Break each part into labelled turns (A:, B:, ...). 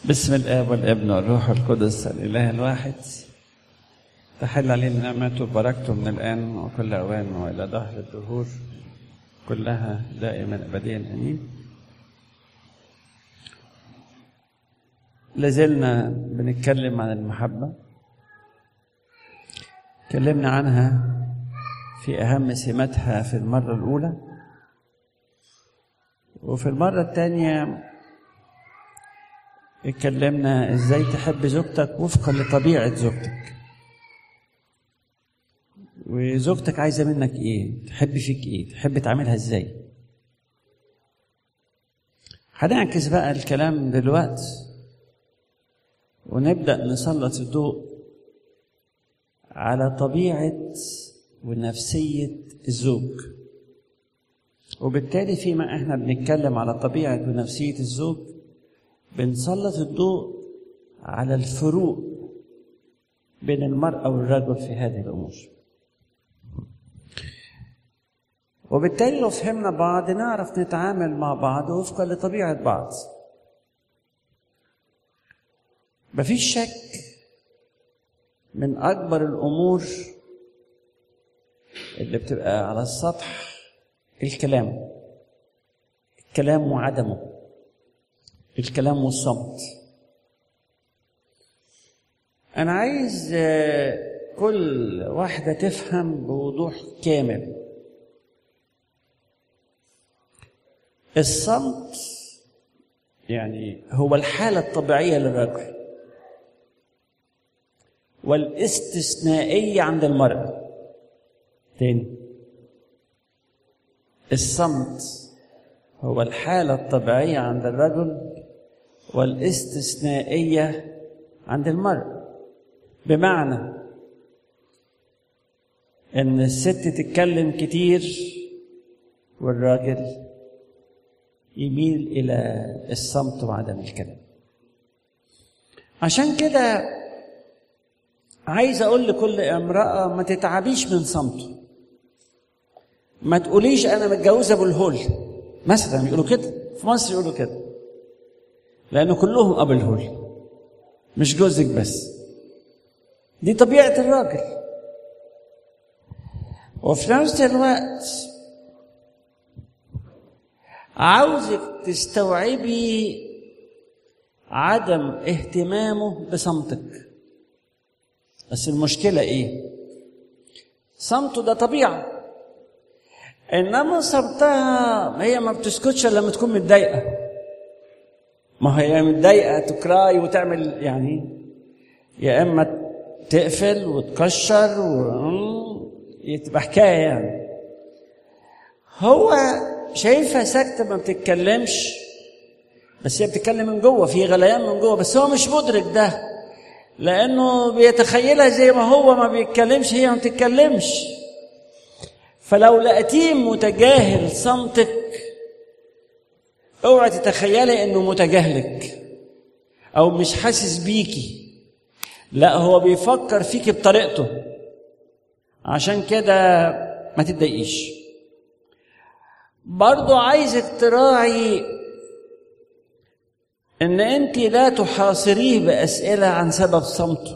A: بسم الاب والابن والروح القدس الاله الواحد تحل علينا نعمته وبركته من الان وكل اوان والى دهر الدهور كلها دائما ابديا امين لازلنا بنتكلم عن المحبه تكلمنا عنها في اهم سماتها في المره الاولى وفي المره الثانيه اتكلمنا ازاي تحب زوجتك وفقا لطبيعه زوجتك وزوجتك عايزه منك ايه تحب فيك ايه تحب تعملها ازاي هنعكس بقى الكلام دلوقتي ونبدا نسلط الضوء على طبيعه ونفسيه الزوج وبالتالي فيما احنا بنتكلم على طبيعه ونفسيه الزوج بنسلط الضوء على الفروق بين المرأة والرجل في هذه الأمور وبالتالي لو فهمنا بعض نعرف نتعامل مع بعض وفقا لطبيعة بعض مفيش شك من أكبر الأمور اللي بتبقى على السطح الكلام الكلام وعدمه الكلام والصمت أنا عايز كل واحدة تفهم بوضوح كامل الصمت يعني هو الحالة الطبيعية للرجل والاستثنائية عند المرأة تاني الصمت هو الحالة الطبيعية عند الرجل والاستثنائية عند المرأة بمعنى إن الست تتكلم كتير والراجل يميل إلى الصمت وعدم الكلام عشان كده عايز أقول لكل امرأة ما تتعبيش من صمته ما تقوليش أنا متجوزة بالهول مثلا يقولوا كده في مصر يقولوا كده لأنه كلهم أب الهول مش جوزك بس دي طبيعة الراجل وفي نفس الوقت عاوزك تستوعبي عدم اهتمامه بصمتك بس المشكلة ايه صمته ده طبيعة انما صمتها هي ما بتسكتش الا لما تكون متضايقة ما هي متضايقة تكراي وتعمل يعني يا اما تقفل وتكشر و تبقى حكاية يعني هو شايفها ساكتة ما بتتكلمش بس هي بتتكلم من جوه في غليان من جوه بس هو مش مدرك ده لانه بيتخيلها زي ما هو ما بيتكلمش هي ما بتتكلمش فلو لقيتيه متجاهل صمتك اوعي تتخيلي انه متجاهلك او مش حاسس بيكي لا هو بيفكر فيكي بطريقته عشان كده ما تتضايقيش برضو عايزك تراعي ان انت لا تحاصريه باسئله عن سبب صمته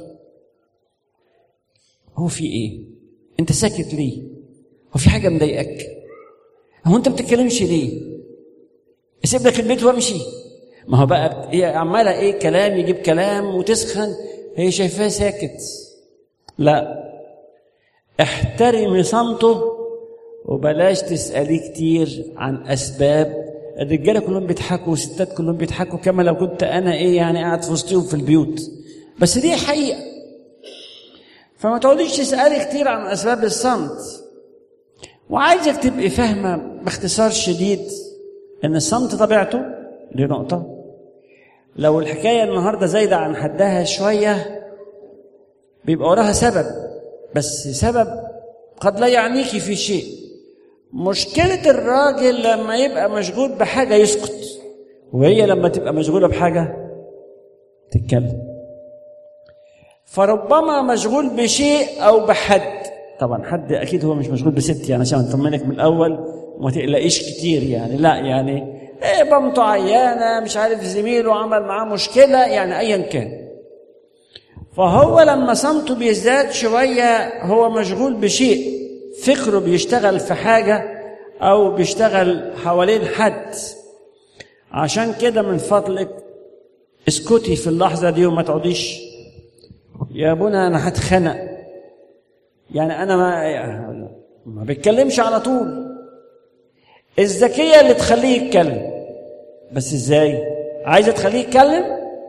A: هو في ايه انت ساكت ليه هو في حاجه مضايقك هو انت بتتكلمش ليه اسيب لك البيت وامشي ما هو بقى هي عماله ايه كلام يجيب كلام وتسخن هي شايفاه ساكت لا احترمي صمته وبلاش تساليه كتير عن اسباب الرجاله كلهم بيضحكوا والستات كلهم بيضحكوا كما لو كنت انا ايه يعني قاعد في وسطهم في البيوت بس دي حقيقه فما تقعديش تسالي كتير عن اسباب الصمت وعايزك تبقي فاهمه باختصار شديد ان الصمت طبيعته دي نقطه لو الحكايه النهارده زايده عن حدها شويه بيبقى وراها سبب بس سبب قد لا يعنيكي في شيء مشكلة الراجل لما يبقى مشغول بحاجة يسكت وهي لما تبقى مشغولة بحاجة تتكلم فربما مشغول بشيء أو بحد طبعا حد أكيد هو مش مشغول بست يعني عشان أطمنك من الأول وما تقلقيش كتير يعني لا يعني إيه بمته عيانه مش عارف زميله عمل معاه مشكله يعني ايا كان فهو لما صمته بيزداد شويه هو مشغول بشيء فكره بيشتغل في حاجه او بيشتغل حوالين حد عشان كده من فضلك اسكتي في اللحظه دي وما تقعديش يا ابونا انا هتخنق يعني انا ما ما بيتكلمش على طول الذكيه اللي تخليه يتكلم بس ازاي عايزه تخليه يتكلم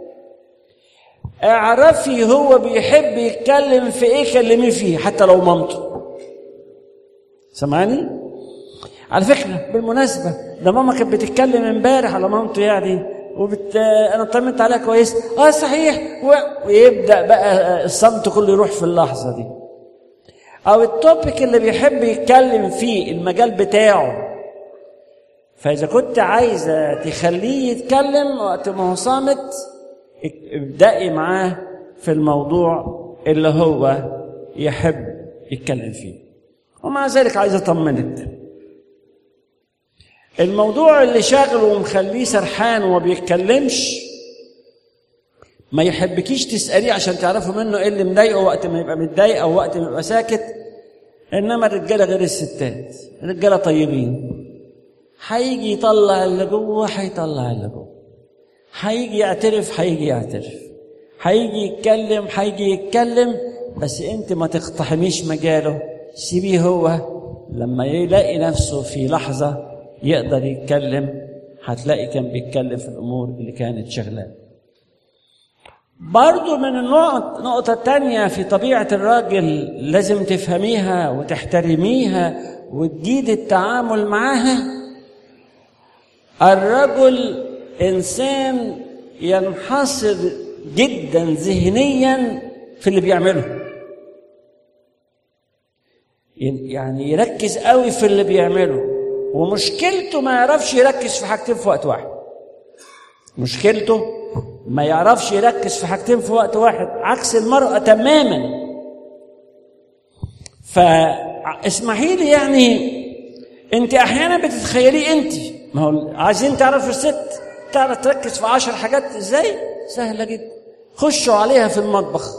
A: اعرفي هو بيحب يتكلم في ايه كلميه فيه حتى لو مامته سامعني على فكره بالمناسبه ده ماما كانت بتتكلم امبارح على مامته يعني وبت... انا اطمنت عليها كويس اه صحيح و... ويبدا بقى الصمت كله يروح في اللحظه دي او التوبيك اللي بيحب يتكلم فيه المجال بتاعه فاذا كنت عايزه تخليه يتكلم وقت ما هو صامت ابدأي معاه في الموضوع اللي هو يحب يتكلم فيه ومع ذلك عايز اطمنك الموضوع اللي شاغله ومخليه سرحان وما بيتكلمش ما يحبكيش تسأليه عشان تعرفوا منه ايه اللي مضايقه وقت ما يبقى متضايق او وقت ما يبقى ساكت انما الرجاله غير الستات الرجاله طيبين هيجي يطلع اللي جوه هيطلع اللي جوه هيجي يعترف هيجي يعترف هيجي يتكلم هيجي يتكلم بس انت ما تقتحميش مجاله سيبيه هو لما يلاقي نفسه في لحظه يقدر يتكلم هتلاقي كان بيتكلم في الامور اللي كانت شغلاه برضو من النقط نقطة التانية في طبيعة الراجل لازم تفهميها وتحترميها وتجيد التعامل معاها الرجل إنسان ينحصر جدا ذهنيا في اللي بيعمله يعني يركز قوي في اللي بيعمله ومشكلته ما يعرفش يركز في حاجتين في وقت واحد مشكلته ما يعرفش يركز في حاجتين في وقت واحد عكس المرأة تماما فاسمحي لي يعني انت احيانا بتتخيلي انت ما هو عايزين تعرفوا الست تعرف تركز في عشر حاجات ازاي سهلة جدا خشوا عليها في المطبخ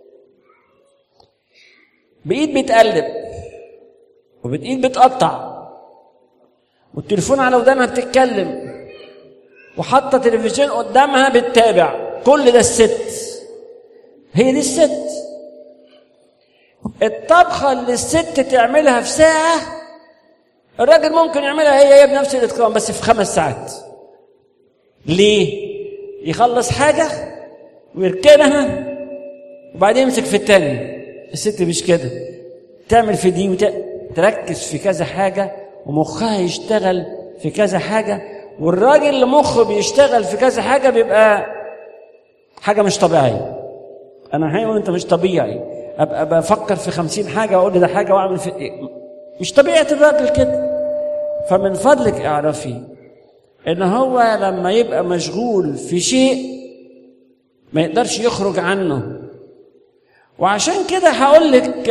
A: بإيد بتقلب وبإيد بتقطع والتليفون على ودانها بتتكلم وحاطه تلفزيون قدامها بتتابع كل ده الست هي دي الست الطبخه اللي الست تعملها في ساعه الراجل ممكن يعملها هي هي بنفس الاتقان بس في خمس ساعات ليه يخلص حاجه ويركنها وبعدين يمسك في التانية الست مش كده تعمل في دي وتركز في كذا حاجه ومخها يشتغل في كذا حاجه والراجل اللي مخه بيشتغل في كذا حاجه بيبقى حاجه مش طبيعيه انا هيقول انت مش طبيعي ابقى بفكر في خمسين حاجه واقول ده حاجه واعمل في إيه؟ مش طبيعه الراجل كده فمن فضلك اعرفي ان هو لما يبقى مشغول في شيء ما يقدرش يخرج عنه وعشان كده هقول لك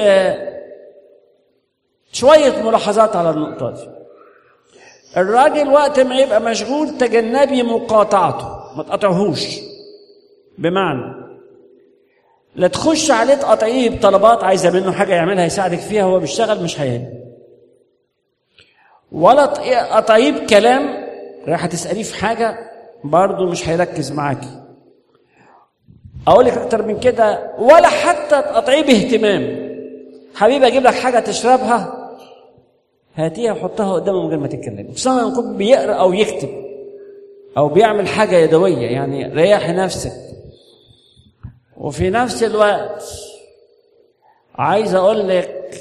A: شويه ملاحظات على النقطه دي الراجل وقت ما يبقى مشغول تجنبي مقاطعته ما تقاطعهوش بمعنى لا تخش عليه تقاطعيه بطلبات عايزه منه حاجه يعملها يساعدك فيها هو بيشتغل مش هيعمل ولا تقاطعيه بكلام رايحه تساليه في حاجه برضه مش هيركز معاكي اقول لك اكتر من كده ولا حتى تقاطعيه باهتمام حبيبي اجيب لك حاجه تشربها هاتيها وحطها قدامه من غير ما تتكلم خصوصا لما يكون بيقرا او يكتب او بيعمل حاجه يدويه يعني ريحي نفسك وفي نفس الوقت عايز اقول لك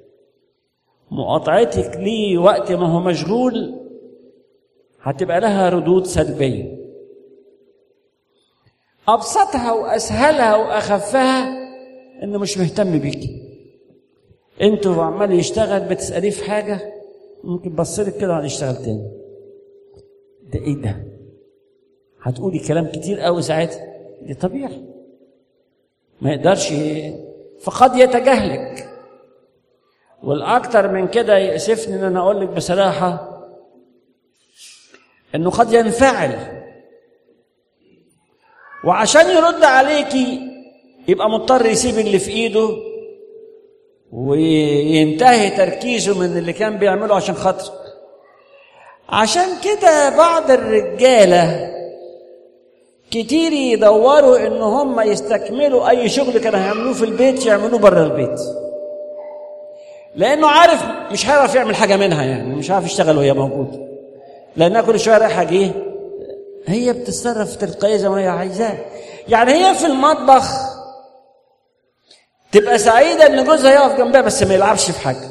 A: مقاطعتك ليه وقت ما هو مشغول هتبقى لها ردود سلبيه ابسطها واسهلها واخفها انه مش مهتم بيكي انت هو عمال يشتغل بتساليه في حاجه ممكن بصلك كده هنشتغل تاني ده ايه ده هتقولي كلام كتير قوي ساعتها دي طبيعي ما يقدرش فقد يتجاهلك والاكتر من كده يأسفني ان انا اقول لك بصراحه انه قد ينفعل وعشان يرد عليكي يبقى مضطر يسيب اللي في ايده وينتهي تركيزه من اللي كان بيعمله عشان خاطرك عشان كده بعض الرجاله كتير يدوروا ان هم يستكملوا اي شغل كانوا هيعملوه في البيت يعملوه بره البيت لانه عارف مش هيعرف يعمل حاجه منها يعني مش عارف يشتغل وهي موجوده لانها كل شويه رايحه جه هي بتتصرف تلقائيا زي ما هي عايزاه يعني هي في المطبخ تبقى سعيده ان جوزها يقف جنبها بس ما يلعبش في حاجه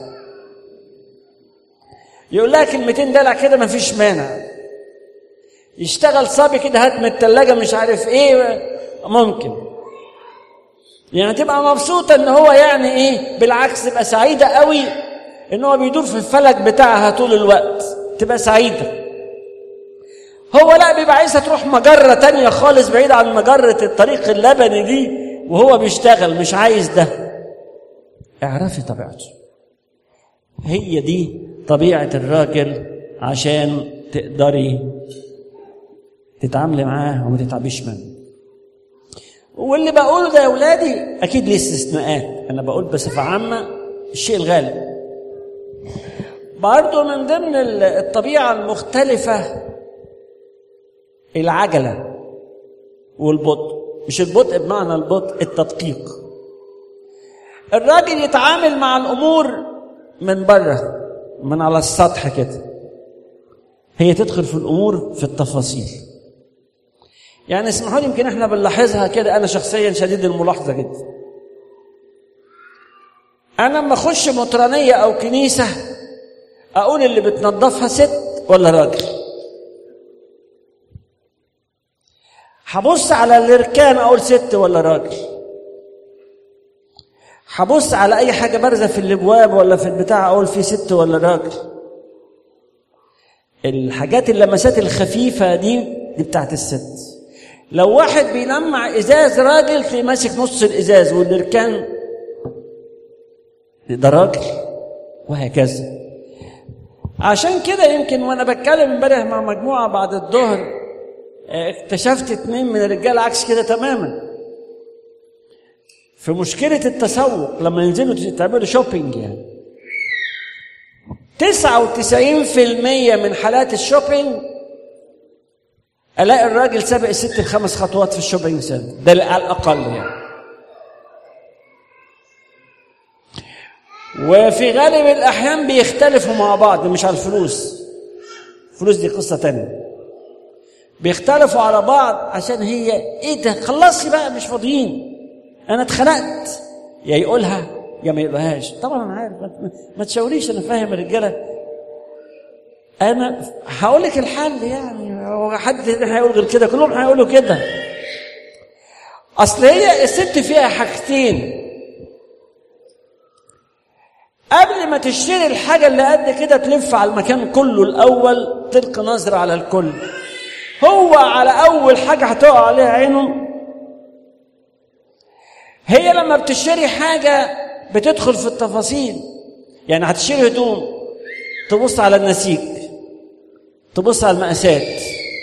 A: يقول لها كلمتين دلع كده ما فيش مانع يشتغل صبي كده هات من التلاجة مش عارف ايه ممكن يعني تبقى مبسوطة ان هو يعني ايه بالعكس تبقى سعيدة قوي ان هو بيدور في الفلك بتاعها طول الوقت تبقى سعيدة هو لا بيبقى عايزها تروح مجرة تانية خالص بعيد عن مجرة الطريق اللبني دي وهو بيشتغل مش عايز ده اعرفي طبيعته هي دي طبيعة الراجل عشان تقدري تتعاملي معاه وما تتعبيش منه واللي بقوله ده يا اولادي اكيد ليه استثناءات انا بقول بصفه عامه الشيء الغالب برضه من ضمن الطبيعه المختلفه العجله والبطء مش البطء بمعنى البطء التدقيق الراجل يتعامل مع الامور من بره من على السطح كده هي تدخل في الامور في التفاصيل يعني اسمحوا لي يمكن احنا بنلاحظها كده انا شخصيا شديد الملاحظه جدا انا لما اخش مطرانيه او كنيسه اقول اللي بتنظفها ست ولا راجل هبص على الاركان اقول ست ولا راجل هبص على اي حاجه بارزه في الابواب ولا في البتاع اقول في ست ولا راجل الحاجات اللمسات الخفيفه دي دي بتاعت الست لو واحد بيلمع ازاز راجل تلاقيه ماسك نص الازاز والاركان ده راجل وهكذا عشان كده يمكن وانا بتكلم امبارح مع مجموعه بعد الظهر اكتشفت اتنين من الرجال عكس كده تماما في مشكلة التسوق لما ينزلوا تعملوا شوبينج يعني 99% من حالات الشوبينج الاقي الراجل سابق الست الخمس خطوات في الشوبينج سنتر ده على الاقل يعني وفي غالب الاحيان بيختلفوا مع بعض مش على الفلوس الفلوس دي قصه تانية بيختلفوا على بعض عشان هي ايه ده خلصي بقى مش فاضيين انا اتخنقت يا يقولها يا ما يقولهاش طبعا انا عارف ما تشاوريش انا فاهم الرجاله انا هقول لك الحل يعني هو حد هيقول غير كده كلهم هيقولوا كده اصل هي الست فيها حاجتين قبل ما تشتري الحاجة اللي قد كده تلف على المكان كله الأول تلقي نظرة على الكل هو على أول حاجة هتقع عليها عينه هي لما بتشتري حاجة بتدخل في التفاصيل يعني هتشتري هدوم تبص على النسيج تبص على المقاسات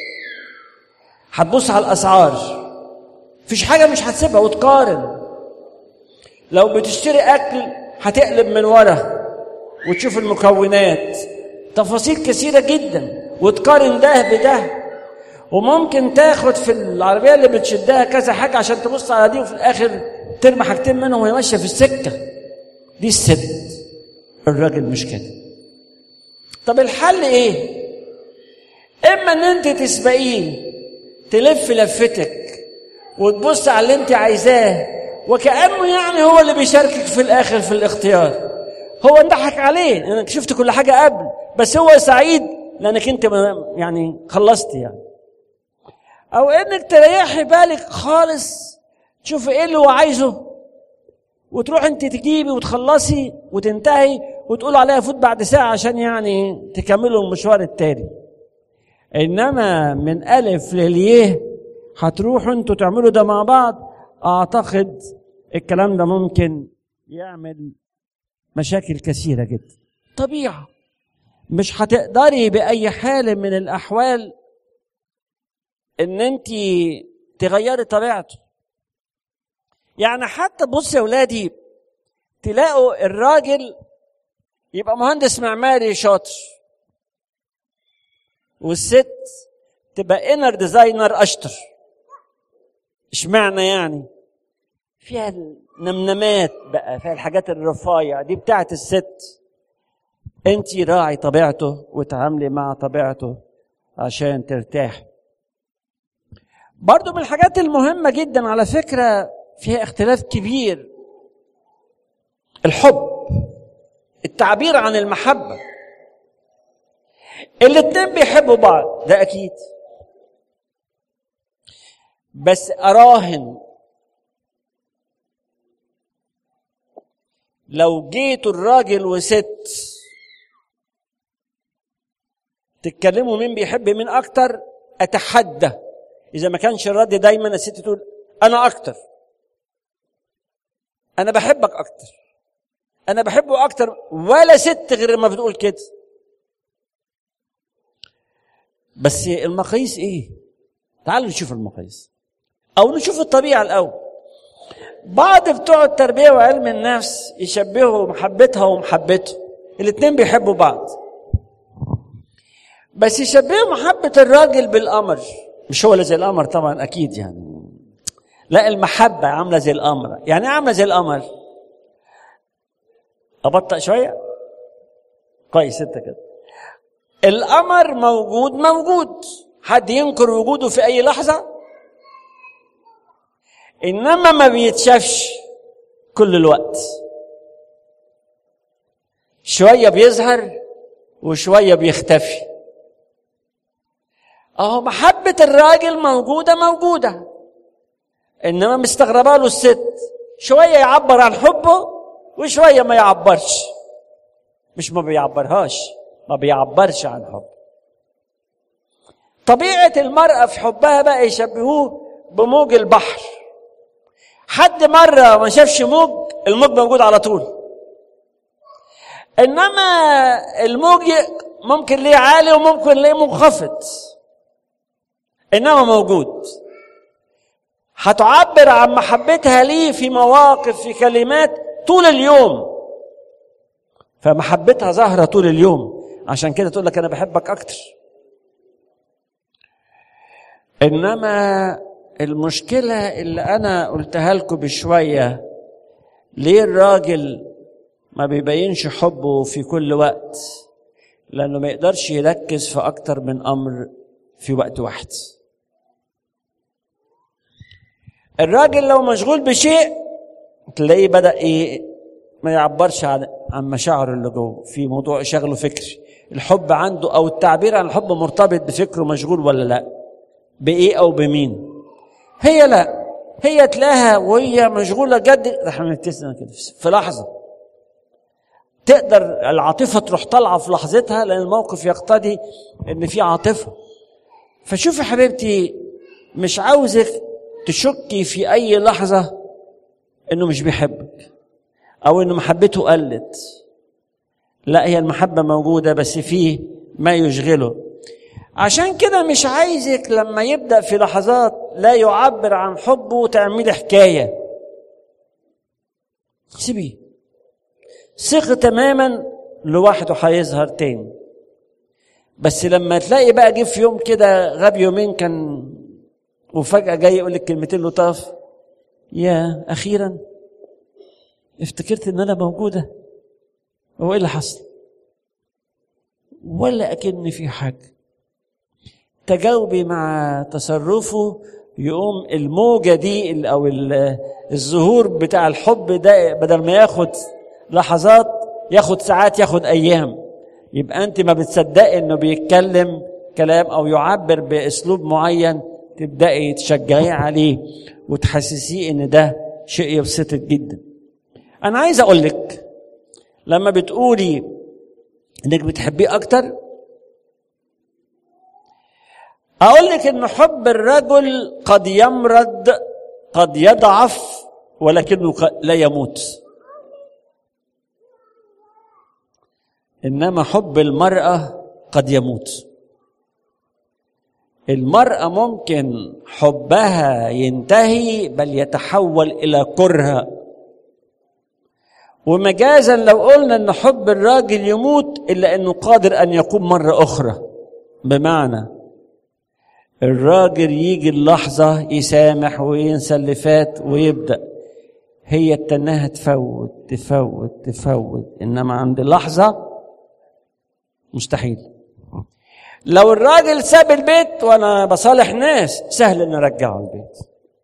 A: هتبص على الاسعار مفيش حاجه مش هتسيبها وتقارن لو بتشتري اكل هتقلب من ورا وتشوف المكونات تفاصيل كثيره جدا وتقارن ده بده وممكن تاخد في العربيه اللي بتشدها كذا حاجه عشان تبص على دي وفي الاخر ترمي حاجتين منهم وهي ماشيه في السكه دي الست الراجل مش كده طب الحل ايه اما ان انت تسبقيه تلف لفتك وتبص على اللي انت عايزاه وكانه يعني هو اللي بيشاركك في الاخر في الاختيار هو ضحك عليه انك شفت كل حاجه قبل بس هو سعيد لانك انت يعني خلصت يعني او انك تريحي بالك خالص تشوفي ايه اللي هو عايزه وتروح انت تجيبي وتخلصي وتنتهي وتقول عليها فوت بعد ساعه عشان يعني تكملوا المشوار التاني انما من الف لليه هتروحوا انتوا تعملوا ده مع بعض اعتقد الكلام ده ممكن يعمل مشاكل كثيره جدا طبيعه مش هتقدري باي حال من الاحوال ان انت تغيري طبيعته يعني حتى بص يا ولادي تلاقوا الراجل يبقى مهندس معماري شاطر والست تبقى انر ديزاينر اشطر اشمعنى يعني فيها النمنمات بقى فيها الحاجات الرفايع دي بتاعت الست انت راعي طبيعته وتعاملي مع طبيعته عشان ترتاح برضو من الحاجات المهمة جدا على فكرة فيها اختلاف كبير الحب التعبير عن المحبة الاتنين بيحبوا بعض ده أكيد بس أراهن لو جيتوا الراجل وست تتكلموا مين بيحب مين أكتر أتحدى إذا ما كانش الرد دايما الست تقول أنا أكتر أنا بحبك أكتر أنا بحبه أكتر ولا ست غير ما بتقول كده بس المقاييس إيه؟ تعالوا نشوف المقاييس أو نشوف الطبيعة الأول بعض بتوع التربية وعلم النفس يشبهوا محبتها ومحبته الاتنين بيحبوا بعض بس يشبهوا محبة الراجل بالقمر مش هو اللي زي القمر طبعا أكيد يعني لا المحبة عاملة زي القمر يعني عاملة زي القمر أبطأ شوية كويس انت كده القمر موجود موجود حد ينكر وجوده في أي لحظة إنما ما بيتشافش كل الوقت شوية بيظهر وشوية بيختفي أهو محبة الراجل موجودة موجودة إنما مستغربة له الست شوية يعبر عن حبه وشوية ما يعبرش مش ما بيعبرهاش ما بيعبرش عن حب طبيعة المرأة في حبها بقى يشبهوه بموج البحر حد مرة ما شافش موج الموج موجود على طول إنما الموج ممكن ليه عالي وممكن ليه منخفض إنما موجود هتعبر عن محبتها ليه في مواقف في كلمات طول اليوم فمحبتها ظاهرة طول اليوم عشان كده تقول لك أنا بحبك أكتر إنما المشكلة اللي أنا قلتها لكم بشوية ليه الراجل ما بيبينش حبه في كل وقت لأنه ما يقدرش يركز في أكتر من أمر في وقت واحد الراجل لو مشغول بشيء تلاقيه بدأ إيه ما يعبرش عن عن مشاعره اللي جوه في موضوع شغله فكري الحب عنده او التعبير عن الحب مرتبط بفكره مشغول ولا لا بايه او بمين هي لا هي تلاقيها وهي مشغوله جد رح نبتسم كده في لحظه تقدر العاطفه تروح طالعه في لحظتها لان الموقف يقتضي ان في عاطفه فشوفي حبيبتي مش عاوزك تشكي في اي لحظه انه مش بيحبك او انه محبته قلت لا هي المحبه موجوده بس فيه ما يشغله عشان كده مش عايزك لما يبدا في لحظات لا يعبر عن حبه تعملي حكايه سيبيه ثق تماما لوحده هيظهر تاني بس لما تلاقي بقى جه في يوم كده غاب يومين كان وفجاه جاي يقول لك كلمتين لطاف يا اخيرا افتكرت ان انا موجوده هو ايه اللي حصل ولا اكن في حاجه تجاوبي مع تصرفه يقوم الموجة دي أو الظهور بتاع الحب ده بدل ما ياخد لحظات ياخد ساعات ياخد أيام يبقى أنت ما بتصدقي إنه بيتكلم كلام أو يعبر بأسلوب معين تبدأي تشجعيه عليه وتحسسيه إن ده شيء يبسطك جدا أنا عايز أقول لك لما بتقولي إنك بتحبيه أكتر أقول لك إن حب الرجل قد يمرض قد يضعف ولكنه لا يموت إنما حب المرأة قد يموت المرأة ممكن حبها ينتهي بل يتحول إلى كره ومجازا لو قلنا ان حب الراجل يموت الا انه قادر ان يقوم مره اخرى بمعنى الراجل يجي اللحظه يسامح وينسى اللي فات ويبدا هي التناها تفوت تفوت تفوت انما عند لحظه مستحيل لو الراجل ساب البيت وانا بصالح ناس سهل ان ارجعه البيت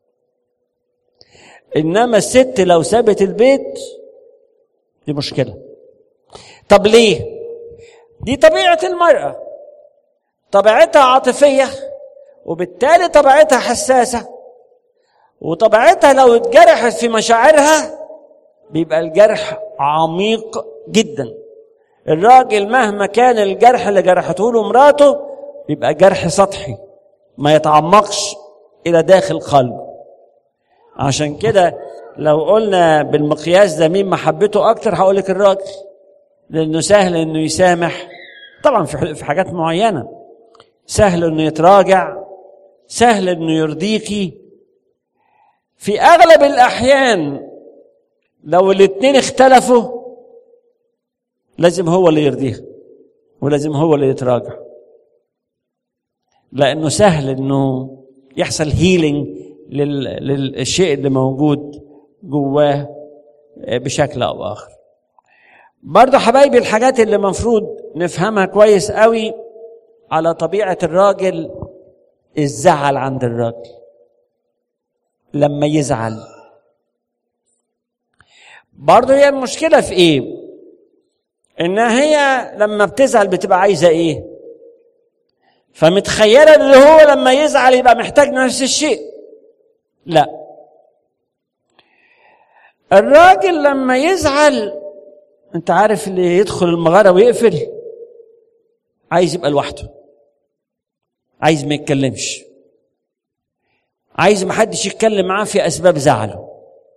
A: انما الست لو سابت البيت دي مشكله طب ليه دي طبيعه المراه طبيعتها عاطفيه وبالتالي طبيعتها حساسه وطبيعتها لو اتجرحت في مشاعرها بيبقى الجرح عميق جدا الراجل مهما كان الجرح اللي جرحته له مراته بيبقى جرح سطحي ما يتعمقش الى داخل قلبه عشان كده لو قلنا بالمقياس ده مين محبته اكتر هقول لك الراجل لانه سهل انه يسامح طبعا في في حاجات معينه سهل انه يتراجع سهل انه يرضيكي في اغلب الاحيان لو الاتنين اختلفوا لازم هو اللي يرضيها ولازم هو اللي يتراجع لانه سهل انه يحصل هيلينج للشيء اللي موجود جواه بشكل او اخر برضه حبايبي الحاجات اللي المفروض نفهمها كويس قوي على طبيعه الراجل الزعل عند الراجل لما يزعل برضه هي المشكله في ايه ان هي لما بتزعل بتبقى عايزه ايه فمتخيله اللي هو لما يزعل يبقى محتاج نفس الشيء لا الراجل لما يزعل انت عارف اللي يدخل المغاره ويقفل عايز يبقى لوحده عايز ما يتكلمش عايز ما حدش يتكلم معاه في اسباب زعله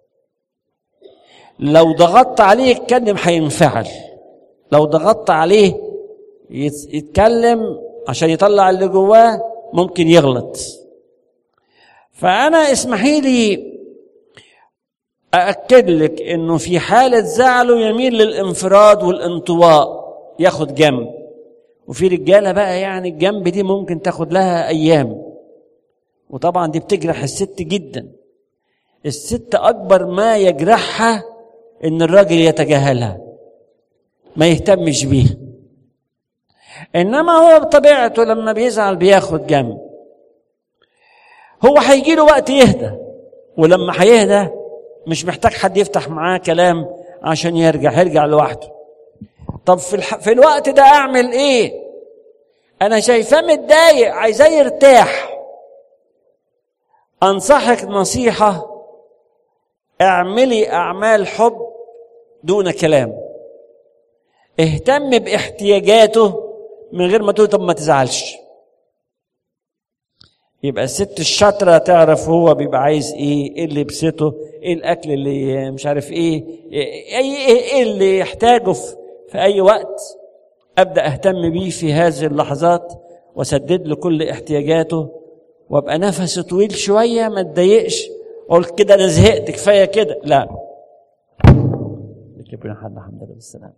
A: لو ضغطت عليه يتكلم هينفعل لو ضغطت عليه يتكلم عشان يطلع اللي جواه ممكن يغلط فانا اسمحي لي أأكد لك إنه في حالة زعله يميل للانفراد والانطواء ياخد جنب وفي رجالة بقى يعني الجنب دي ممكن تاخد لها أيام وطبعا دي بتجرح الست جدا الست أكبر ما يجرحها إن الراجل يتجاهلها ما يهتمش بيها إنما هو بطبيعته لما بيزعل بياخد جنب هو هيجي له وقت يهدى ولما هيهدى مش محتاج حد يفتح معاه كلام عشان يرجع هيرجع لوحده طب في, الح... في الوقت ده اعمل ايه انا شايفاه متضايق عايزاه يرتاح انصحك نصيحه اعملي اعمال حب دون كلام اهتم باحتياجاته من غير ما تقول طب ما تزعلش يبقى الست الشاطرة تعرف هو بيبقى عايز ايه ايه اللي يبسطه ايه الاكل اللي مش عارف ايه ايه, إيه, إيه اللي يحتاجه في, في اي وقت ابدا اهتم بيه في هذه اللحظات واسدد له كل احتياجاته وابقى نفسي طويل شويه ما اتضايقش اقول كده انا زهقت كفايه كده لا ربنا حد الحمد لله بالسلامه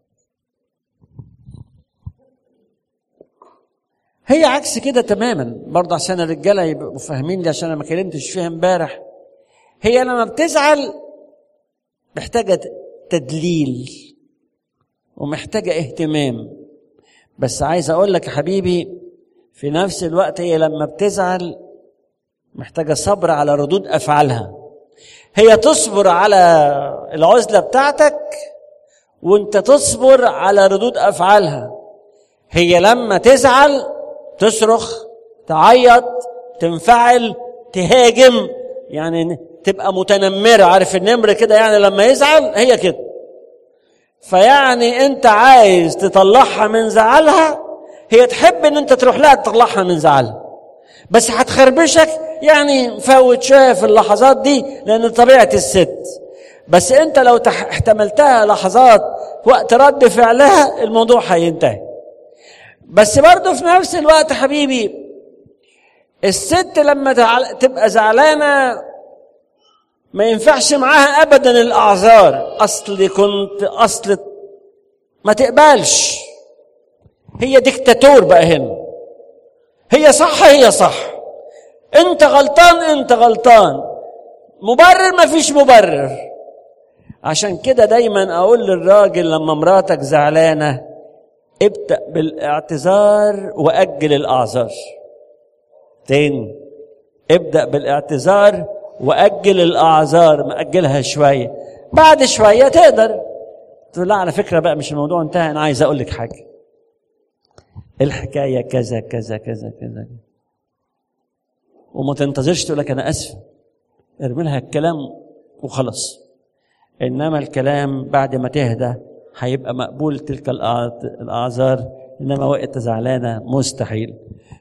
A: هي عكس كده تماما برضه عشان الرجاله يبقوا فاهمين لي عشان انا ما كلمتش فيها امبارح هي لما بتزعل محتاجه تدليل ومحتاجه اهتمام بس عايز اقول لك يا حبيبي في نفس الوقت هي لما بتزعل محتاجه صبر على ردود افعالها هي تصبر على العزله بتاعتك وانت تصبر على ردود افعالها هي لما تزعل تصرخ تعيط تنفعل تهاجم يعني تبقى متنمرة عارف النمر كده يعني لما يزعل هي كده فيعني انت عايز تطلعها من زعلها هي تحب ان انت تروح لها تطلعها من زعلها بس هتخربشك يعني فوت شويه في اللحظات دي لان طبيعه الست بس انت لو احتملتها لحظات وقت رد فعلها الموضوع هينتهي بس برضه في نفس الوقت حبيبي الست لما تبقى زعلانه ما ينفعش معاها ابدا الاعذار اصل كنت اصل ما تقبلش هي ديكتاتور بقى هنا هي صح هي صح انت غلطان انت غلطان مبرر ما فيش مبرر عشان كده دايما اقول للراجل لما مراتك زعلانه ابدا بالاعتذار واجل الاعذار تاني ابدا بالاعتذار واجل الاعذار ماجلها شويه بعد شويه تقدر تقول لا على فكره بقى مش الموضوع انتهى انا عايز اقول لك حاجه الحكايه كذا كذا كذا كذا وما تنتظرش تقول لك انا اسف ارمي لها الكلام وخلاص انما الكلام بعد ما تهدى هيبقى مقبول تلك الاعذار انما وقت زعلانه مستحيل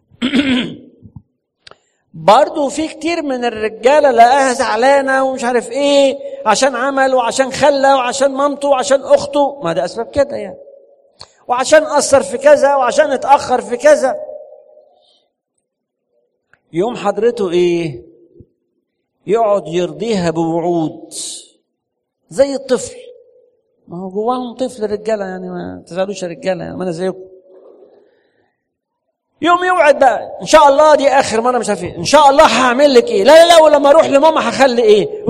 A: برضه في كتير من الرجاله لقاها زعلانه ومش عارف ايه عشان عمل وعشان خلى وعشان مامته وعشان اخته ما ده اسباب كده يعني وعشان اثر في كذا وعشان اتاخر في كذا يوم حضرته ايه يقعد يرضيها بوعود زي الطفل ما هو جواهم طفل رجاله يعني ما تزعلوش يا رجاله يعني ما انا زيكم يوم يوعد بقى ان شاء الله دي اخر مره مش عارف ايه ان شاء الله هعمل لك ايه لا لا لا ولما اروح لماما هخلي ايه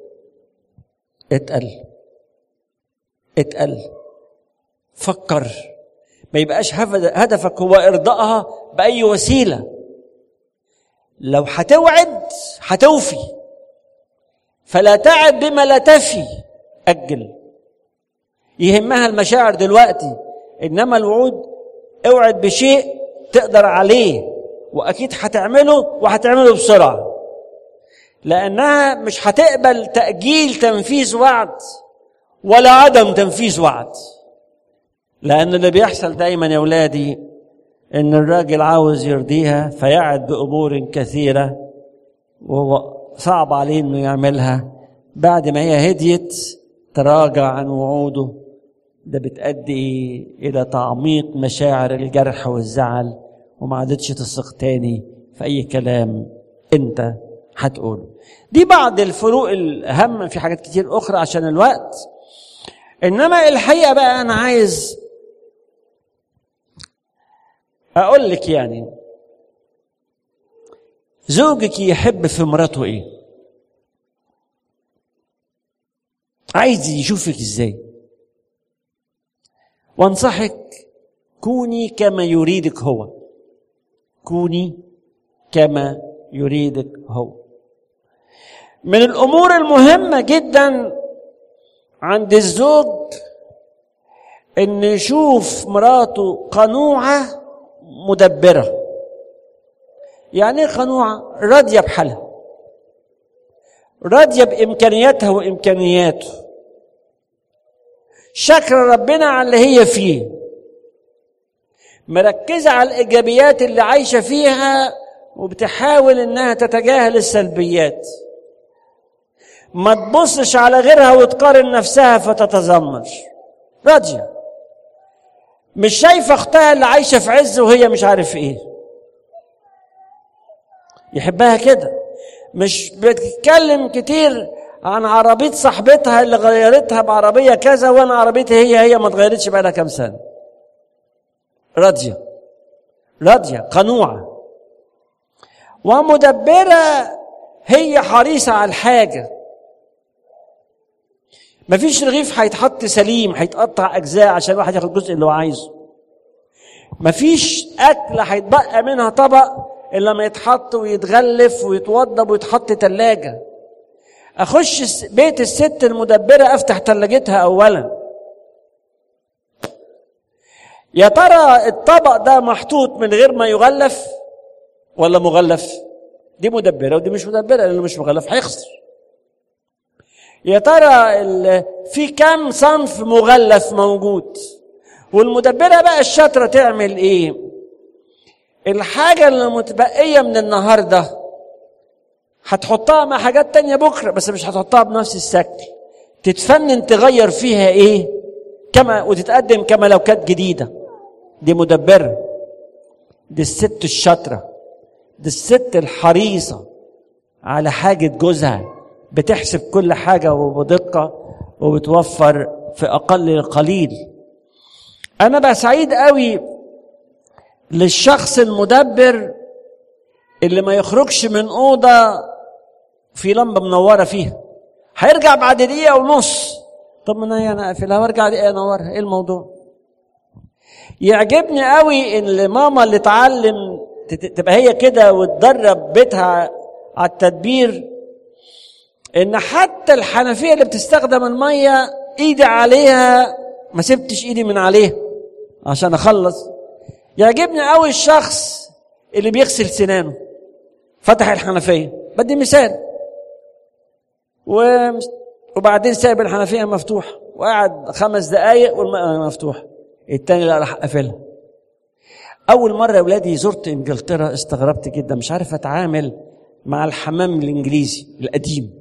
A: اتقل اتقل فكر ما يبقاش هدفك هو ارضائها باي وسيله لو هتوعد هتوفي فلا تعد بما لا تفي اجل يهمها المشاعر دلوقتي انما الوعود اوعد بشيء تقدر عليه واكيد هتعمله وهتعمله بسرعه لانها مش هتقبل تاجيل تنفيذ وعد ولا عدم تنفيذ وعد لان اللي بيحصل دايما يا ولادي ان الراجل عاوز يرضيها فيعد بامور كثيره وهو صعب عليه انه يعملها بعد ما هي هديت تراجع عن وعوده ده بتأدي إلى تعميق مشاعر الجرح والزعل وما عادتش تثق تاني في أي كلام أنت هتقوله دي بعض الفروق الأهم في حاجات كتير أخرى عشان الوقت إنما الحقيقة بقى أنا عايز أقول لك يعني زوجك يحب في مراته إيه؟ عايز يشوفك إزاي؟ وانصحك كوني كما يريدك هو كوني كما يريدك هو من الامور المهمه جدا عند الزوج ان يشوف مراته قنوعه مدبره يعني ايه قنوعه راضيه بحالها راضيه بامكانياتها وامكانياته شكر ربنا على اللي هي فيه مركزة على الإيجابيات اللي عايشة فيها وبتحاول إنها تتجاهل السلبيات ما تبصش على غيرها وتقارن نفسها فتتذمر راضية مش شايفة أختها اللي عايشة في عز وهي مش عارف إيه يحبها كده مش بتتكلم كتير عن عربية صاحبتها اللي غيرتها بعربية كذا وأنا عربيتي هي هي ما اتغيرتش بقالها كام سنة راضية راضية قنوعة ومدبرة هي حريصة على الحاجة مفيش رغيف هيتحط سليم هيتقطع أجزاء عشان الواحد ياخد الجزء اللي هو عايزه مفيش أكلة هيتبقى منها طبق إلا لما يتحط ويتغلف ويتوضب ويتحط تلاجة أخش بيت الست المدبرة أفتح تلاجتها أولاً يا ترى الطبق ده محطوط من غير ما يغلف ولا مغلف دي مدبره ودي مش مدبره لانه مش مغلف هيخسر يا ترى في كام صنف مغلف موجود والمدبره بقى الشاطره تعمل ايه الحاجه اللي متبقيه من النهارده هتحطها مع حاجات تانية بكره بس مش هتحطها بنفس الشكل تتفنن تغير فيها ايه كما وتتقدم كما لو كانت جديده دي مدبرة دي الست الشاطرة دي الست الحريصة على حاجة جوزها بتحسب كل حاجة وبدقة وبتوفر في أقل القليل أنا بقى سعيد قوي للشخص المدبر اللي ما يخرجش من أوضة في لمبة منورة فيها هيرجع بعد دقيقة ونص طب ما انا انا اقفلها وارجع دقيقة انورها ايه الموضوع؟ يعجبني قوي ان ماما اللي اتعلم تبقى هي كده وتدرب بيتها على التدبير ان حتى الحنفيه اللي بتستخدم الميه ايدي عليها ما سبتش ايدي من عليها عشان اخلص يعجبني قوي الشخص اللي بيغسل سنانه فتح الحنفيه بدي مثال و... وبعدين سايب الحنفيه مفتوحه وقعد خمس دقايق والماء مفتوح التاني لا راح قافلها اول مره يا ولادي زرت انجلترا استغربت جدا مش عارف اتعامل مع الحمام الانجليزي القديم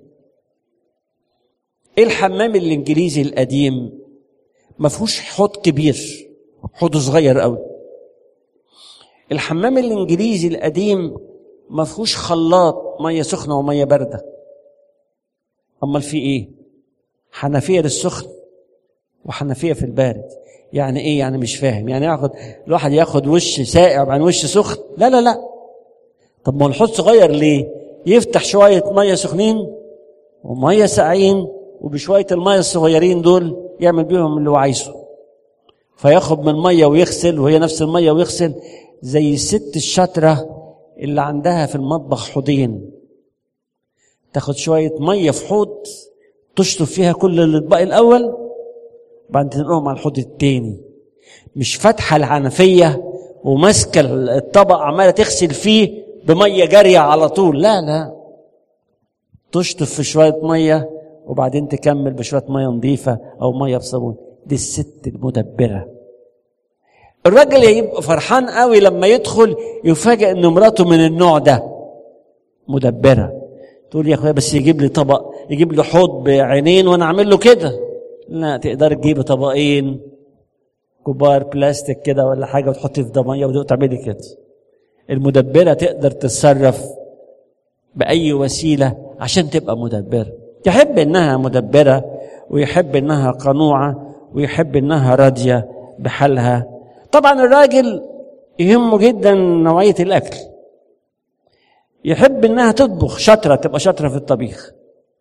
A: ايه الحمام الانجليزي القديم ما فيهوش حوض كبير حوض صغير قوي الحمام الانجليزي القديم ما فيهوش خلاط ميه سخنه وميه بارده امال في ايه حنفيه للسخن وحنفيه في البارد يعني ايه يعني مش فاهم يعني ياخد الواحد ياخد وش ساقع وبعدين وش سخن لا لا لا طب ما هو الحوض صغير ليه يفتح شويه ميه سخنين وميه ساقعين وبشويه الميه الصغيرين دول يعمل بيهم اللي هو عايزه فياخد من ميه ويغسل وهي نفس الميه ويغسل زي الست الشاطره اللي عندها في المطبخ حوضين تاخد شويه ميه في حوض تشطف فيها كل الاطباق الاول بعدين تنقلهم على الحوض التاني مش فاتحه الحنفيه وماسكه الطبق عماله تغسل فيه بميه جاريه على طول لا لا تشطف في شويه ميه وبعدين تكمل بشويه ميه نظيفه او ميه بصابون دي الست المدبره الراجل يبقى فرحان قوي لما يدخل يفاجئ ان مراته من النوع ده مدبره تقول يا اخويا بس يجيب لي طبق يجيب لي حوض بعينين وانا اعمل له كده لا تقدر تجيبي طبقين كبار بلاستيك كده ولا حاجه وتحطي في ده ميه وتعملي كده المدبره تقدر تتصرف باي وسيله عشان تبقى مدبره يحب انها مدبره ويحب انها قنوعه ويحب انها راضيه بحالها طبعا الراجل يهمه جدا نوعيه الاكل يحب انها تطبخ شاطره تبقى شاطره في الطبيخ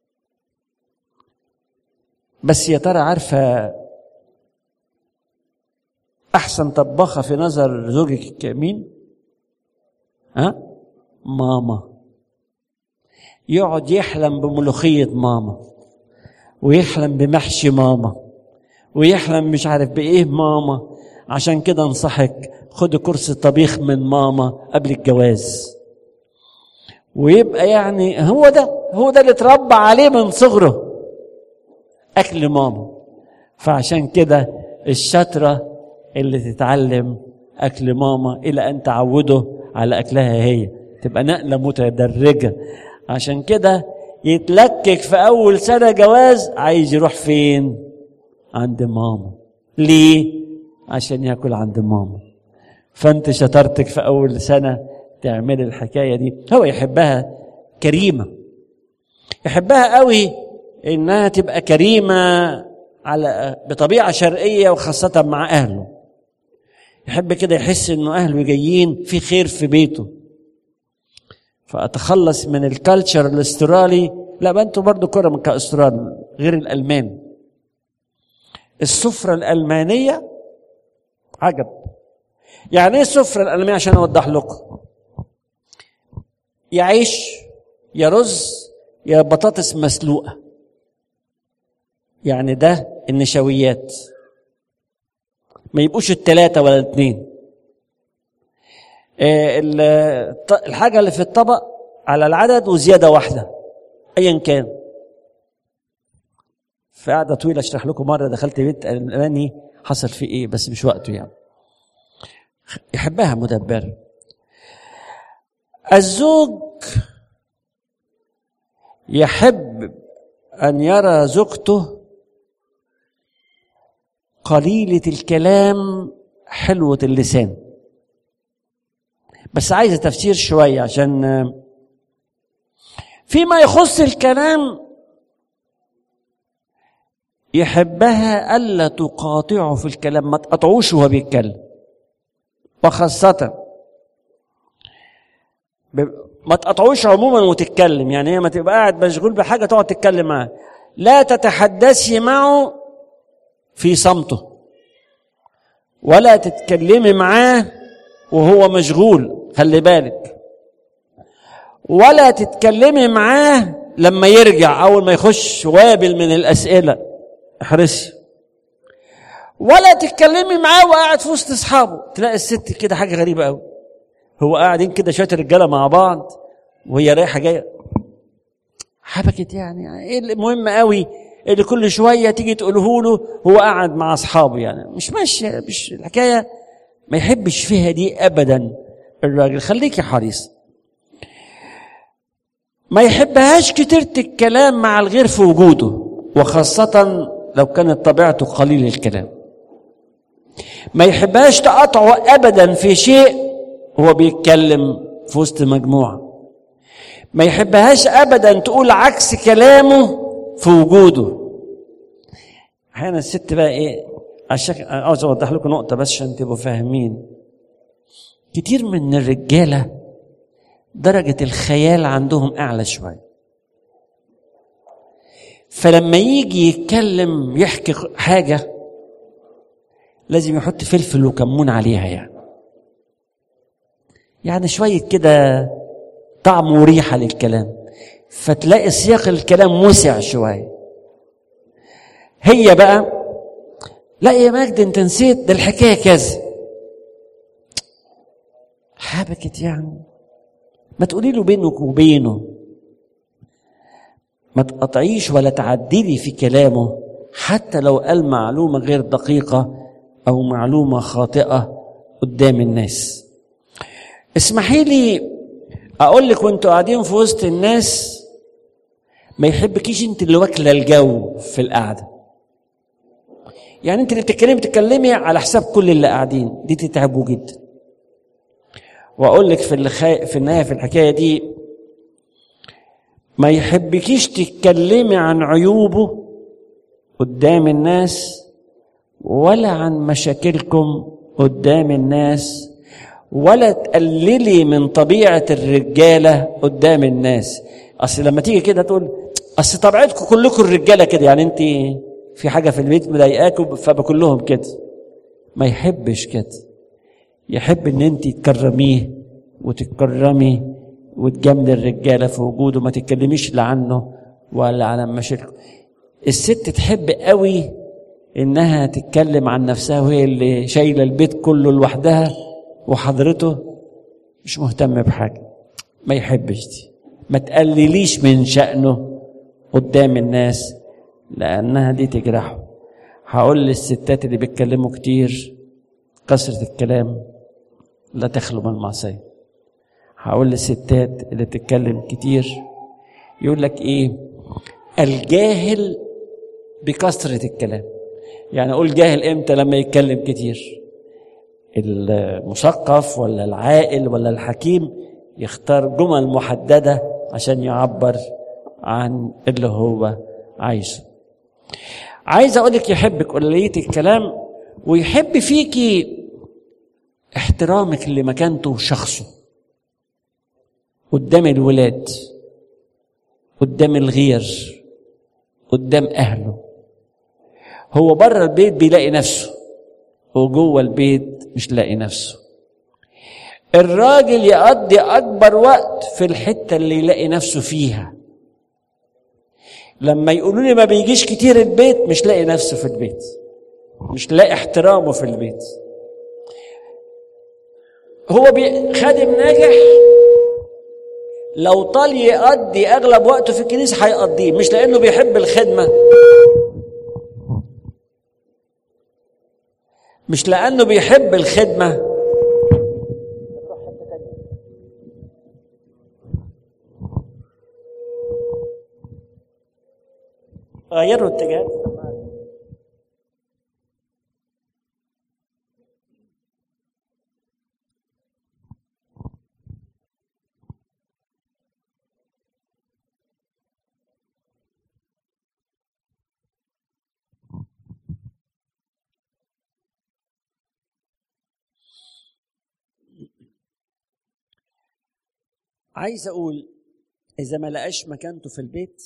A: بس يا ترى عارفه احسن طباخه في نظر زوجك مين ها ماما يقعد يحلم بملوخيه ماما ويحلم بمحشي ماما ويحلم مش عارف بايه ماما عشان كده انصحك خد كورس طبيخ من ماما قبل الجواز ويبقى يعني هو ده هو ده اللي اتربى عليه من صغره اكل ماما فعشان كده الشاطره اللي تتعلم اكل ماما الى ان تعوده على اكلها هي تبقى نقله متدرجه عشان كده يتلكك في اول سنه جواز عايز يروح فين عند ماما ليه عشان ياكل عند ماما فانت شطارتك في اول سنه تعمل الحكايه دي هو يحبها كريمه يحبها قوي انها تبقى كريمه على بطبيعه شرقيه وخاصه مع اهله يحب كده يحس انه اهله جايين في خير في بيته فاتخلص من الكالتشر الاسترالي لا بقى انتوا برضه كره من كاسترال غير الالمان السفره الالمانيه عجب يعني ايه السفره الالمانيه عشان اوضح لكم يا عيش يا رز يا بطاطس مسلوقه يعني ده النشويات ما يبقوش التلاتة ولا الاثنين الحاجة اللي في الطبق على العدد وزيادة واحدة أيا كان في قعدة طويلة أشرح لكم مرة دخلت بيت ألماني حصل فيه إيه بس مش وقته يعني يحبها مدبر الزوج يحب أن يرى زوجته قليلة الكلام حلوة اللسان بس عايزه تفسير شويه عشان فيما يخص الكلام يحبها الا تقاطعه في الكلام ما تقطعوش وهو بيتكلم وخاصه ما تقطعوش عموما وتتكلم يعني هي ما تبقى قاعد مشغول بحاجه تقعد تتكلم معاه لا تتحدثي معه في صمته ولا تتكلمي معاه وهو مشغول خلي بالك ولا تتكلمي معاه لما يرجع اول ما يخش وابل من الاسئله احرصي ولا تتكلمي معاه وقاعد في وسط اصحابه تلاقي الست كده حاجه غريبه قوي هو قاعدين كده شويه رجاله مع بعض وهي رايحه جايه حبكت يعني ايه المهم قوي اللي كل شويه تيجي تقوله له هو قاعد مع اصحابه يعني مش ماشيه مش الحكايه ما يحبش فيها دي ابدا الراجل خليكي حريص ما يحبهاش كتيرة الكلام مع الغير في وجوده وخاصة لو كانت طبيعته قليل الكلام ما يحبهاش تقطعه أبدا في شيء هو بيتكلم في وسط مجموعة ما يحبهاش أبدا تقول عكس كلامه في وجوده أحيانا الست بقى إيه عشان عاوز أوضح لكم نقطة بس عشان تبقوا فاهمين كتير من الرجالة درجة الخيال عندهم أعلى شوية فلما يجي يتكلم يحكي حاجة لازم يحط فلفل وكمون عليها يعني يعني شوية كده طعم وريحة للكلام فتلاقي سياق الكلام وسع شوية هي بقى لا يا مجد انت نسيت ده الحكاية كذا حبكت يعني ما تقولي له بينك وبينه ما تقطعيش ولا تعدلي في كلامه حتى لو قال معلومة غير دقيقة أو معلومة خاطئة قدام الناس اسمحي لي أقول لك وأنتوا قاعدين في وسط الناس ما يحبكيش أنت اللي واكلة الجو في القعدة يعني أنت اللي بتتكلمي بتتكلمي على حساب كل اللي قاعدين دي تتعبوا جدا واقول لك في الخي... في النهايه في الحكايه دي ما يحبكيش تتكلمي عن عيوبه قدام الناس ولا عن مشاكلكم قدام الناس ولا تقللي من طبيعه الرجاله قدام الناس اصل لما تيجي كده تقول اصل طبيعتكم كلكم الرجاله كده يعني انت في حاجه في البيت مضايقاكم فبكلهم كده ما يحبش كده يحب ان انت تكرميه وتكرمي وتجاملي الرجاله في وجوده ما تتكلميش لا عنه ولا عن مشاكله الست تحب قوي انها تتكلم عن نفسها وهي اللي شايله البيت كله لوحدها وحضرته مش مهتم بحاجه ما يحبش دي ما تقلليش من شأنه قدام الناس لأنها دي تجرحه هقول للستات اللي بيتكلموا كتير كثرة الكلام لا تخلو من المعصية هقول للستات اللي بتتكلم كتير يقول لك ايه الجاهل بكثرة الكلام يعني اقول جاهل امتى لما يتكلم كتير المثقف ولا العاقل ولا الحكيم يختار جمل محددة عشان يعبر عن اللي هو عايزه عايز اقول لك يحبك قليلية الكلام ويحب فيكي احترامك لمكانته وشخصه قدام الولاد قدام الغير قدام اهله هو بره البيت بيلاقي نفسه وجوه البيت مش لاقي نفسه الراجل يقضي اكبر وقت في الحته اللي يلاقي نفسه فيها لما يقولوا لي ما بيجيش كتير البيت مش لاقي نفسه في البيت مش لاقي احترامه في البيت هو خادم ناجح لو طال يقضي اغلب وقته في الكنيسه هيقضيه مش لانه بيحب الخدمه مش لانه بيحب الخدمه غيروا اتجاه عايز اقول اذا ما لقاش مكانته في البيت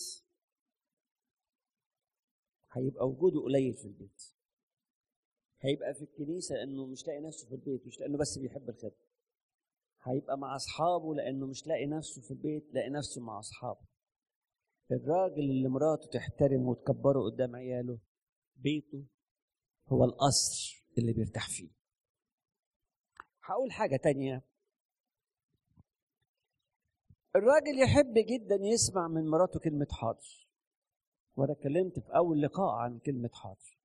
A: هيبقى وجوده قليل في البيت هيبقى في الكنيسه لانه مش لاقي نفسه في البيت مش لانه بس بيحب الخدمه هيبقى مع اصحابه لانه مش لاقي نفسه في البيت لاقي نفسه مع اصحابه الراجل اللي مراته تحترمه وتكبره قدام عياله بيته هو القصر اللي بيرتاح فيه هقول حاجة تانية الراجل يحب جدا يسمع من مراته كلمة حاضر وأنا اتكلمت في أول لقاء عن كلمة حاضر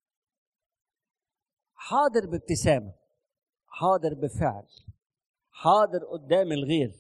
A: حاضر بابتسامة حاضر بفعل حاضر قدام الغير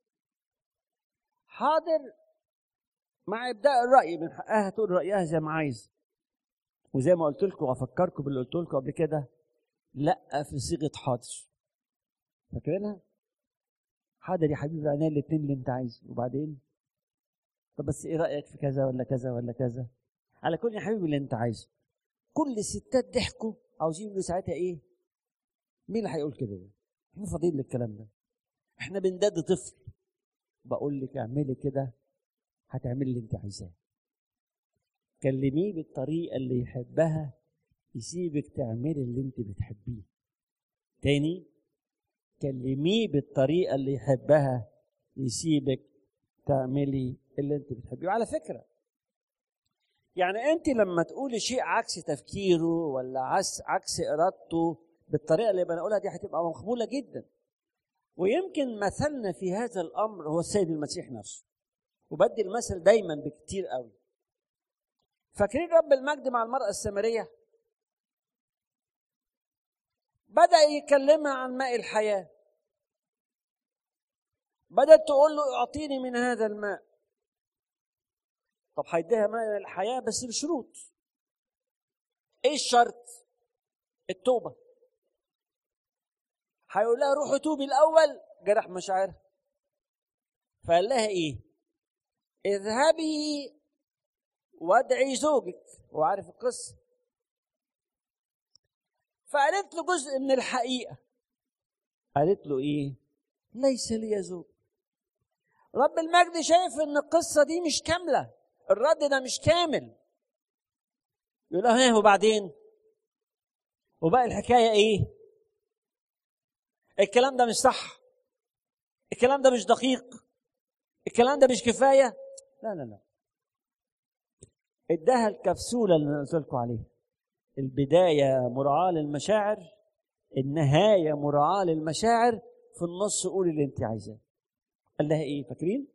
A: حاضر مع ابداء الراي من حقها تقول رايها زي ما عايز وزي ما قلت لكم وافكركم باللي قلت لكم قبل كده لا في صيغه حاضر فاكرينها حاضر يا حبيبي عينيا الاثنين اللي انت عايزه وبعدين طب بس ايه رايك في كذا ولا كذا ولا كذا على كل يا حبيبي اللي انت عايزه كل الستات ضحكوا عاوزين يقولوا ساعتها ايه مين اللي هيقول كده احنا فاضيين للكلام ده احنا بنداد طفل بقول لك اعملي كده هتعملي اللي انت عايزاه كلميه بالطريقه اللي يحبها يسيبك تعملي اللي انت بتحبيه تاني كلميه بالطريقه اللي يحبها يسيبك تعملي اللي انت بتحبيه وعلى فكره يعني انت لما تقولي شيء عكس تفكيره ولا عكس عكس ارادته بالطريقه اللي بنقولها دي هتبقى مقبوله جدا ويمكن مثلنا في هذا الامر هو السيد المسيح نفسه وبدي المثل دايما بكتير قوي فاكرين رب المجد مع المرأة السامرية بدأ يكلمها عن ماء الحياة بدأت تقول له اعطيني من هذا الماء طب هيديها ماء الحياة بس بشروط ايه الشرط التوبة هيقول لها روحي توبي الأول جرح مشاعرها فقال لها ايه اذهبي وادعي زوجك وعارف القصه فقالت له جزء من الحقيقه قالت له ايه ليس لي زوج رب المجد شايف ان القصه دي مش كامله الرد ده مش كامل يقول له ها وبعدين وبقى الحكايه ايه الكلام ده مش صح الكلام ده مش دقيق الكلام ده مش كفايه لا لا لا اداها الكبسولة اللي قلت لكم عليها البداية مراعاة للمشاعر النهاية مراعاة للمشاعر في النص قولي اللي انت عايزاه قال لها ايه فاكرين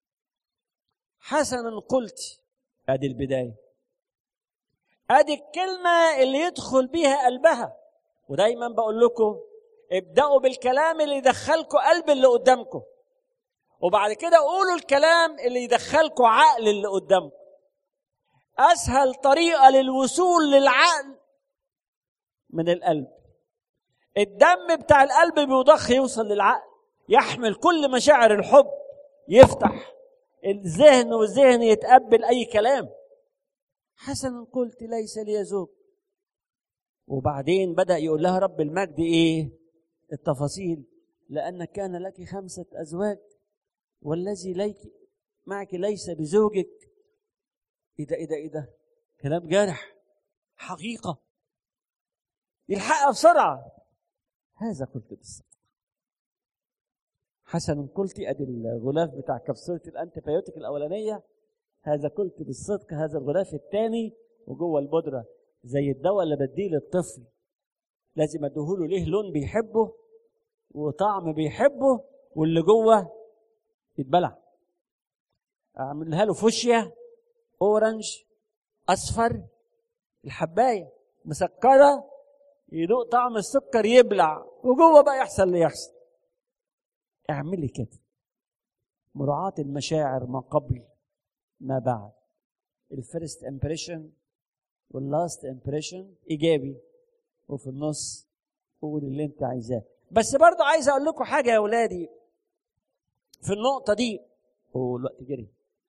A: حسنا قلت ادي البداية ادي الكلمة اللي يدخل بيها قلبها ودايما بقول لكم ابدأوا بالكلام اللي يدخلكم قلب اللي قدامكم وبعد كده قولوا الكلام اللي يدخلكم عقل اللي قدامكم اسهل طريقه للوصول للعقل من القلب الدم بتاع القلب بيضخ يوصل للعقل يحمل كل مشاعر الحب يفتح الذهن والذهن يتقبل اي كلام حسنا قلت ليس لي زوج وبعدين بدا يقول لها رب المجد ايه التفاصيل لانك كان لك خمسه ازواج والذي ليك معك ليس بزوجك ايه ده ايه ده ايه ده كلام جارح حقيقة يلحقها بسرعة هذا قلت بالصدق حسنا قلت ادي الغلاف بتاع كبسولة الانتيبيوتيك الاولانية هذا قلت بالصدق هذا الغلاف الثاني وجوه البودرة زي الدواء اللي بديه للطفل لازم اديهوله ليه لون بيحبه وطعم بيحبه واللي جوه يتبلع اعملها له فوشيا اورنج اصفر الحبايه مسكره يدوق طعم السكر يبلع وجوه بقى يحصل اللي يحصل اعملي كده مراعاة المشاعر ما قبل ما بعد الفيرست امبريشن واللاست امبريشن ايجابي وفي النص قول اللي انت عايزاه بس برضه عايز اقول لكم حاجه يا اولادي في النقطه دي هو الوقت جري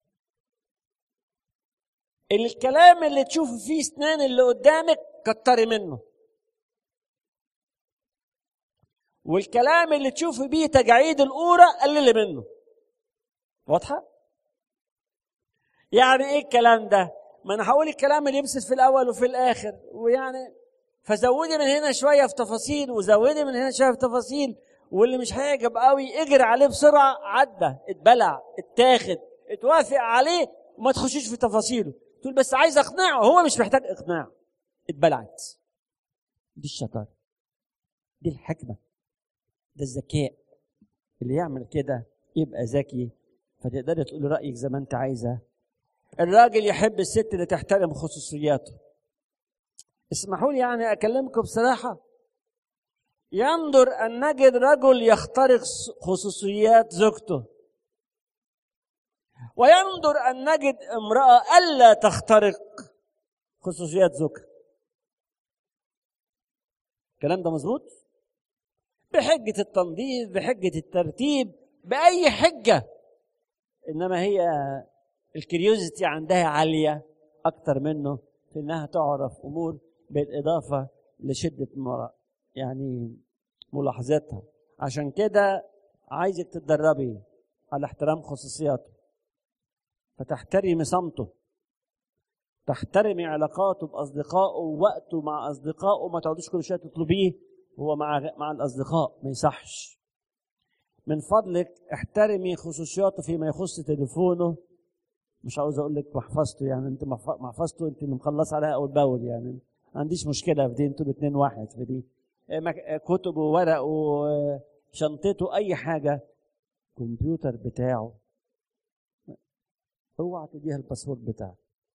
A: الكلام اللي تشوفي فيه اسنان اللي قدامك كتري منه والكلام اللي تشوفي بيه تجاعيد القورة قللي منه واضحه يعني ايه الكلام ده ما انا هقول الكلام اللي يبسط في الاول وفي الاخر ويعني فزودي من هنا شويه في تفاصيل وزودي من هنا شويه في تفاصيل واللي مش هيعجب قوي اجري عليه بسرعه عدى اتبلع اتاخد اتوافق عليه وما تخشيش في تفاصيله تقول بس عايز اقنعه هو مش محتاج اقناع اتبلعت دي الشطاره دي الحكمه ده الذكاء اللي يعمل كده يبقى ذكي فتقدري تقولي رايك زي ما انت عايزه الراجل يحب الست اللي تحترم خصوصياته اسمحوا لي يعني اكلمكم بصراحه ينظر ان نجد رجل يخترق خصوصيات زوجته وينظر ان نجد امراه الا تخترق خصوصيات زوجها الكلام ده مظبوط بحجه التنظيف بحجه الترتيب باي حجه انما هي الكريوزيتي عندها عاليه اكتر منه في انها تعرف امور بالاضافه لشده مرأة يعني ملاحظتها عشان كده عايزك تتدربي على احترام خصوصياته فتحترمي صمته تحترمي علاقاته باصدقائه ووقته مع اصدقائه ما تقعدوش كل شويه تطلبيه هو مع مع الاصدقاء ما يصحش من فضلك احترمي خصوصياته فيما يخص تليفونه مش عاوز اقول لك محفظته يعني انت محفظته انت اللي مخلص عليها اول باول يعني ما عنديش مشكله في دي انتوا الاثنين واحد في دي كتبه ورقه شنطته اي حاجه الكمبيوتر بتاعه اوعى تديها الباسورد بتاعك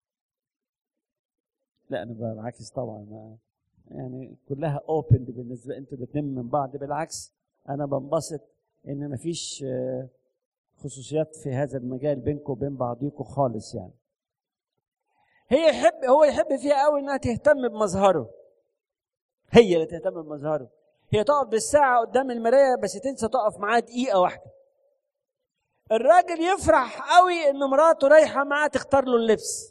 A: لا انا بعكس طبعا يعني كلها اوبن بالنسبه انتوا الاثنين من بعض بالعكس انا بنبسط ان مفيش خصوصيات في هذا المجال بينكم وبين بعضيكم خالص يعني هي يحب هو يحب فيها قوي انها تهتم بمظهره هي اللي تهتم بمظهره هي تقف بالساعة قدام المراية بس تنسى تقف معاه دقيقة واحدة الراجل يفرح قوي ان مراته رايحة معاه تختار له اللبس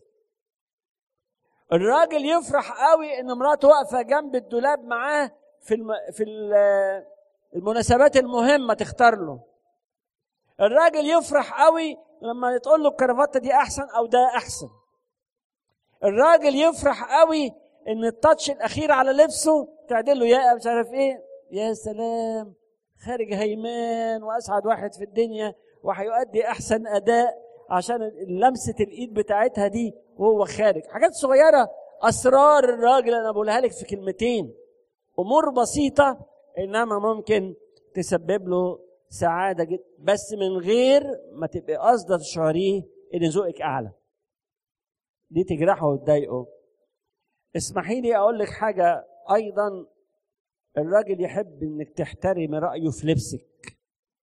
A: الراجل يفرح قوي ان مراته واقفة جنب الدولاب معاه في الم... في المناسبات المهمة تختار له الراجل يفرح قوي لما تقول له الكرافته دي احسن او ده احسن الراجل يفرح قوي ان التاتش الاخير على لبسه تعدل له يا مش عارف ايه يا سلام خارج هيمان واسعد واحد في الدنيا وهيؤدي احسن اداء عشان لمسه الايد بتاعتها دي وهو خارج حاجات صغيره اسرار الراجل انا بقولها لك في كلمتين امور بسيطه انما ممكن تسبب له سعاده جدا بس من غير ما تبقي قاصده تشعريه ان ذوقك اعلى دي تجرحه وتضايقه اسمحي لي اقول لك حاجه ايضا الراجل يحب انك تحترمي رايه في لبسك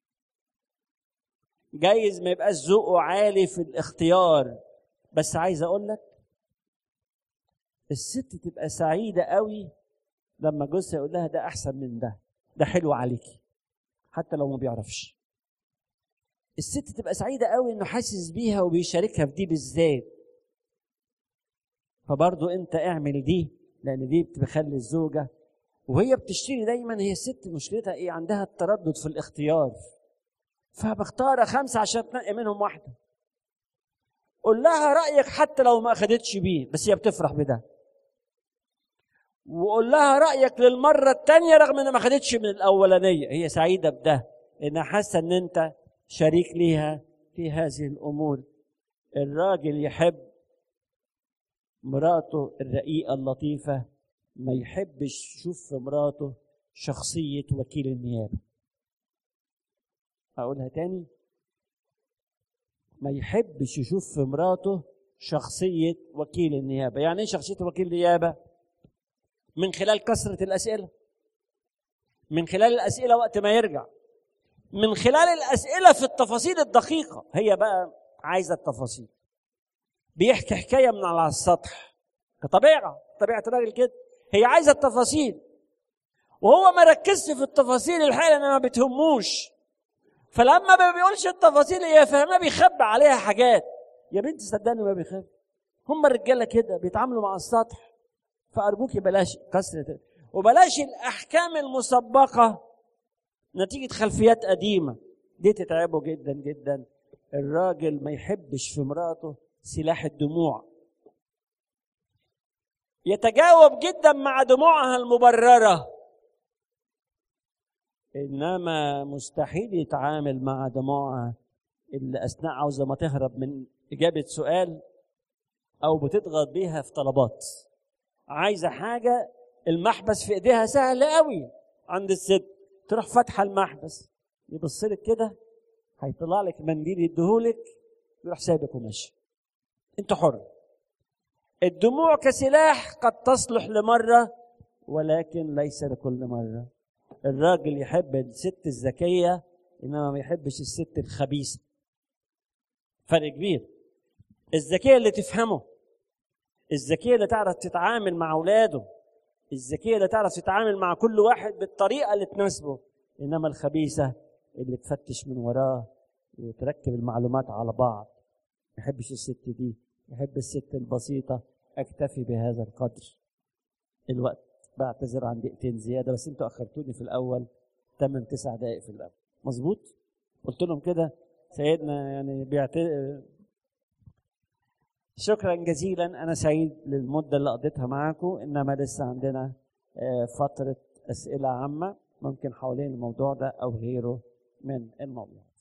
A: جايز ما يبقاش ذوقه عالي في الاختيار بس عايز اقول لك الست تبقى سعيده قوي لما جوزها يقول لها ده احسن من ده ده حلو عليكي حتى لو ما بيعرفش الست تبقى سعيده قوي انه حاسس بيها وبيشاركها في دي بالذات فبرضو انت اعمل دي لان دي بتخلي الزوجه وهي بتشتري دايما هي الست مشكلتها ايه عندها التردد في الاختيار فبختار خمسه عشان تنقي منهم واحده قول لها رايك حتى لو ما اخدتش بيه بس هي بتفرح بده وقول لها رايك للمره الثانيه رغم انها ما خدتش من الاولانيه هي سعيده بده لانها حاسه ان انت شريك ليها في هذه الامور الراجل يحب مراته الرقيقه اللطيفه ما يحبش يشوف في مراته شخصيه وكيل النيابه اقولها تاني ما يحبش يشوف في مراته شخصيه وكيل النيابه يعني ايه شخصيه وكيل النيابه من خلال كثرة الأسئلة من خلال الأسئلة وقت ما يرجع من خلال الأسئلة في التفاصيل الدقيقة هي بقى عايزة التفاصيل بيحكي حكاية من على السطح كطبيعة طبيعة الراجل كده هي عايزة التفاصيل وهو ما ركزش في التفاصيل الحقيقة ما بتهموش فلما ما بيقولش التفاصيل هي فاهمة بيخبي عليها حاجات يا بنت صدقني ما بيخبي هم الرجالة كده بيتعاملوا مع السطح فأرجوك بلاش كثرة وبلاش الأحكام المسبقة نتيجة خلفيات قديمة دي تتعبه جدا جدا الراجل ما يحبش في مراته سلاح الدموع يتجاوب جدا مع دموعها المبرره انما مستحيل يتعامل مع دموعها اللي اثناء عاوزه ما تهرب من اجابه سؤال او بتضغط بيها في طلبات عايزه حاجه المحبس في ايديها سهل قوي عند الست تروح فاتحه المحبس يبص لك كده هيطلع لك منديل يديهولك يروح سايبك وماشي انت حر الدموع كسلاح قد تصلح لمره ولكن ليس لكل مره الراجل يحب الست الذكيه انما ما يحبش الست الخبيثه فرق كبير الذكيه اللي تفهمه الذكيه اللي تعرف تتعامل مع اولاده الذكيه اللي تعرف تتعامل مع كل واحد بالطريقه اللي تناسبه انما الخبيثه اللي تفتش من وراه وتركب المعلومات على بعض ما يحبش الست دي يحب الست البسيطه اكتفي بهذا القدر الوقت بعتذر عن دقيقتين زياده بس انتوا اخرتوني في الاول 8 9 دقائق في الاول مظبوط قلت لهم كده سيدنا يعني بيعتذر شكرا جزيلا انا سعيد للمده اللي قضيتها معاكم انما لسه عندنا فتره اسئله عامه ممكن حوالين الموضوع ده او غيره من الموضوع